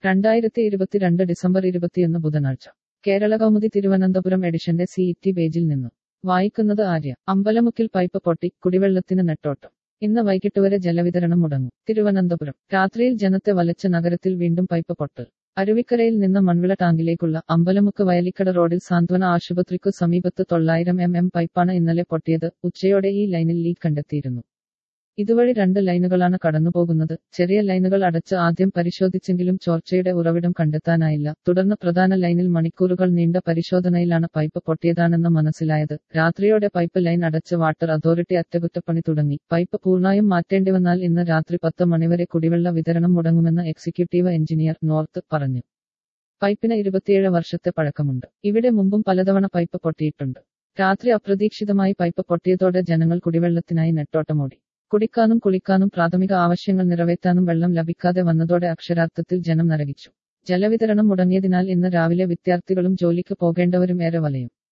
രണ്ടായിരത്തി ഇരുപത്തിരണ്ട് ഡിസംബർ ഇരുപത്തിയൊന്ന് ബുധനാഴ്ച കേരള കൗമുദി തിരുവനന്തപുരം എഡിഷന്റെ സി ഇ ടി പേജിൽ നിന്നും വായിക്കുന്നത് ആര്യ അമ്പലമുക്കിൽ പൈപ്പ് പൊട്ടി കുടിവെള്ളത്തിന് നെട്ടോട്ടം ഇന്ന് വൈകിട്ട് വരെ ജലവിതരണം മുടങ്ങും തിരുവനന്തപുരം രാത്രിയിൽ ജനത്തെ വലച്ച നഗരത്തിൽ വീണ്ടും പൈപ്പ് പൊട്ടൽ അരുവിക്കരയിൽ നിന്ന് മൺവിള ടാങ്കിലേക്കുള്ള അമ്പലമുക്ക് വയലിക്കട റോഡിൽ സാന്ത്വന ആശുപത്രിക്കു സമീപത്ത് തൊള്ളായിരം എം എം പൈപ്പാണ് ഇന്നലെ പൊട്ടിയത് ഉച്ചയോടെ ഈ ലൈനിൽ ലീക്ക് കണ്ടെത്തിയിരുന്നു ഇതുവഴി രണ്ട് ലൈനുകളാണ് കടന്നുപോകുന്നത് ചെറിയ ലൈനുകൾ അടച്ച് ആദ്യം പരിശോധിച്ചെങ്കിലും ചോർച്ചയുടെ ഉറവിടം കണ്ടെത്താനായില്ല തുടർന്ന് പ്രധാന ലൈനിൽ മണിക്കൂറുകൾ നീണ്ട പരിശോധനയിലാണ് പൈപ്പ് പൊട്ടിയതാണെന്ന് മനസ്സിലായത് രാത്രിയോടെ പൈപ്പ് ലൈൻ അടച്ച് വാട്ടർ അതോറിറ്റി അറ്റകുറ്റപ്പണി തുടങ്ങി പൈപ്പ് പൂർണ്ണായും മാറ്റേണ്ടിവന്നാൽ ഇന്ന് രാത്രി പത്ത് മണിവരെ കുടിവെള്ള വിതരണം മുടങ്ങുമെന്ന് എക്സിക്യൂട്ടീവ് എഞ്ചിനീയർ നോർത്ത് പറഞ്ഞു പൈപ്പിന് ഇരുപത്തിയേഴ് വർഷത്തെ പഴക്കമുണ്ട് ഇവിടെ മുമ്പും പലതവണ പൈപ്പ് പൊട്ടിയിട്ടുണ്ട് രാത്രി അപ്രതീക്ഷിതമായി പൈപ്പ് പൊട്ടിയതോടെ ജനങ്ങൾ കുടിവെള്ളത്തിനായി നെട്ടോട്ടമോടി കുടിക്കാനും കുളിക്കാനും പ്രാഥമിക ആവശ്യങ്ങൾ നിറവേറ്റാനും വെള്ളം ലഭിക്കാതെ വന്നതോടെ അക്ഷരാർത്ഥത്തിൽ ജനം നരകിച്ചു ജലവിതരണം മുടങ്ങിയതിനാൽ ഇന്ന് രാവിലെ വിദ്യാർത്ഥികളും ജോലിക്ക് പോകേണ്ടവരും ഏറെ വലയും